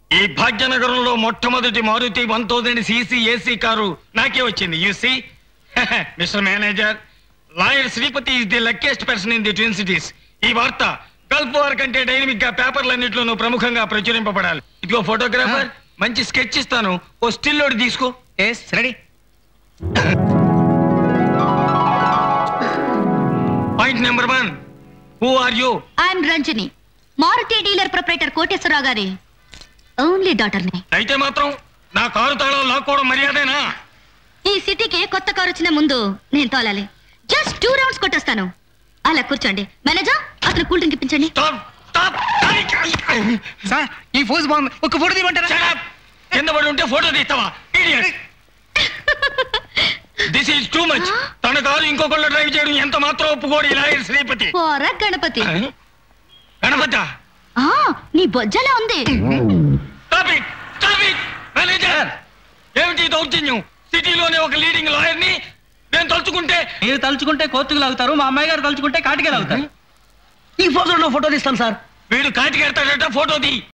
ఈ భాగ్యనగరంలో మొట్టమొదటి Maruti one thousand CC AC car నాకే వచ్చింది you see mister manager lawyer Shripati is the luckiest person in the twin cities ఈ వార్త గల్ఫ్ వార్ కంటే డైనమిక్ గా పేపర్లన్నింటిలోనూ ప్రముఖంగా ప్రచురింపబడాలి ఇదిగో ఫోటోగ్రాఫర్ మంచి స్కెచ్ ఇస్తాను ఓ స్టిల్ ఒకటి తీసుకో yes ready point number one who are you I'm Ranjani Maruti dealer proprietor Koteswararao గారి ఓన్లీ డాటర్ని అయితే మాత్రం నా కారు తాళం లాక్కోవడం మర్యాదేనా ఈ సిటీకి కొత్త కారు వచ్చిన ముందు నేను తోలాలి జస్ట్ టూ రౌండ్స్ కొట్టేస్తాను అలా కూర్చోండి మేనేజర్ అతను కూల్ డ్రింక్ ఇప్పించండి స్టాప్ స్టాప్ సార్ ఈ ఫోజ్ బాగుంది ఒక ఫోటో తీయమంటారా కింద పడి ఉంటే ఫోటో తీస్తావా దిస్ ఈజ్ టూ మచ్ తన కారు ఇంకొకళ్ళు డ్రైవ్ చేయడం ఎంత మాత్రం ఒప్పుకోడు ఈ లాయర్ శ్రీపతి పోరా గణపతి గణపత ఆ నీ బొజ్జలా ఉంది stop it stop it manager ఏమిటి ఈ దౌర్జన్యం సిటీలోనే ఒక లీడింగ్ లాయర్ ని నేను తలుచుకుంటే మీరు తలుచుకుంటే కోర్టుకు లాగుతారు మా అమ్మాయి గారు తలుచుకుంటే కాటికే లాగుతారు ఈ ఫోటోలో ఫోటో తీస్తాను సార్ వీడు కాటికెడతాడట ఫోటో తీ